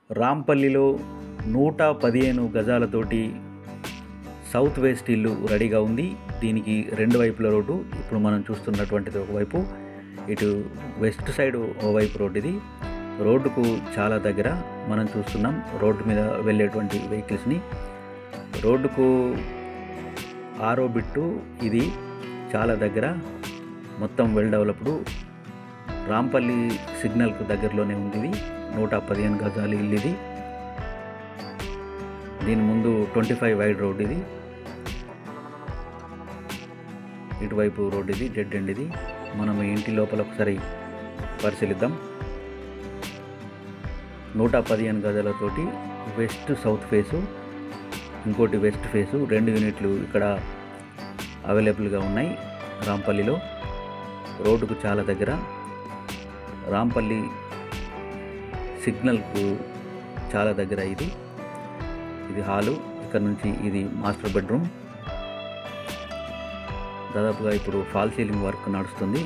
రాంపల్లిలో నూట పదిహేను గజాలతోటి south west ఇల్లు రెడీగా ఉంది దీనికి రెండు వైపుల రోడ్డు ఇప్పుడు మనం చూస్తున్నటువంటిది ఒకవైపు ఇటు వెస్ట్ సైడ్ ఓవైపు రోడ్డు ఇది రోడ్డుకు చాలా దగ్గర మనం చూస్తున్నాం రోడ్డు మీద వెళ్ళేటువంటి వెహికల్స్ని రోడ్డుకు ఆరో బిట్టు ఇది చాలా దగ్గర మొత్తం వెల్ డెవలప్డ్ రాంపల్లి సిగ్నల్కు దగ్గరలోనే ఉంది ఇది నూట పదిహేను గజాలు ఇల్లు ఇది దీని ముందు ట్వంటీ ఫైవ్ వైడ్ రోడ్ ఇది ఇటువైపు రోడ్ ఇది డెడ్ ఎండ్ ఇది మనం ఈ ఇంటి లోపల ఒకసారి పరిశీలిద్దాం నూట పదిహేను గజాలతోటి వెస్ట్ సౌత్ ఫేసు ఇంకోటి వెస్ట్ ఫేసు రెండు యూనిట్లు ఇక్కడ అవైలబుల్గా ఉన్నాయి రాంపల్లిలో రోడ్డుకు చాలా దగ్గర రాంపల్లి సిగ్నల్కు చాలా దగ్గర ఇది ఇది హాలు ఇక్కడ నుంచి ఇది మాస్టర్ బెడ్రూమ్ దాదాపుగా ఇప్పుడు ఫాల్ సీలింగ్ వర్క్ నడుస్తుంది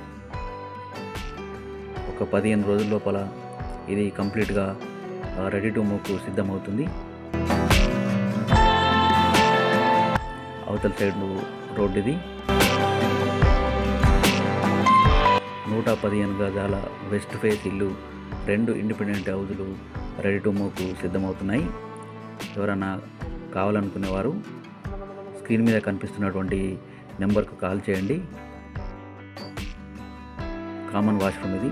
ఒక పదిహేను రోజుల లోపల ఇది కంప్లీట్గా రెడీ టు మూవ్కు సిద్ధమవుతుంది అవతల సైడ్ రోడ్ ఇది నూట పదిహేను గజాల వెస్ట్ ఫేస్ ఇల్లు రెండు ఇండిపెండెంట్ హౌజులు రెడీ టు మూవ్కు సిద్ధమవుతున్నాయి ఎవరైనా కావాలనుకునేవారు స్క్రీన్ మీద కనిపిస్తున్నటువంటి నెంబర్కు కాల్ చేయండి కామన్ వాష్రూమ్ ఇది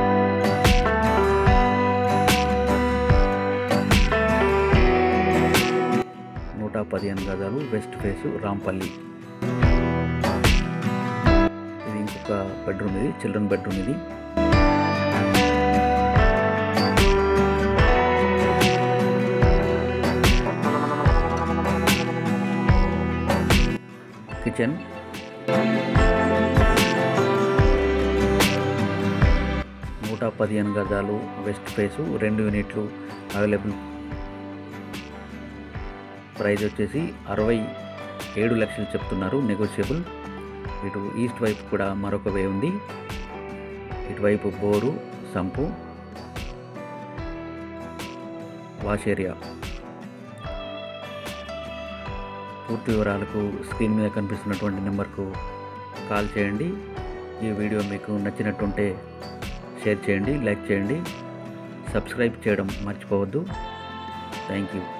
నూట పదిహేను గజాలు వెస్ట్ ఫేసు రాంపల్లి ఇది ఇంకొక బెడ్రూమ్ ఇది చిల్డ్రన్ బెడ్రూమ్ ఇది కిచెన్ నూట పదిహేను గజాలు వెస్ట్ ఫేసు రెండు యూనిట్లు అవైలబుల్ ప్రైస్ వచ్చేసి అరవై ఏడు లక్షలు చెప్తున్నారు నెగోషియబుల్ ఇటు ఈస్ట్ వైపు కూడా మరొక వే ఉంది ఇటువైపు బోరు సంపు వాష్ ఏరియా పూర్తి వివరాలకు స్క్రీన్ మీద కనిపిస్తున్నటువంటి నెంబర్కు కాల్ చేయండి ఈ వీడియో మీకు నచ్చినట్టుంటే షేర్ చేయండి లైక్ చేయండి సబ్స్క్రైబ్ చేయడం మర్చిపోవద్దు థ్యాంక్ యూ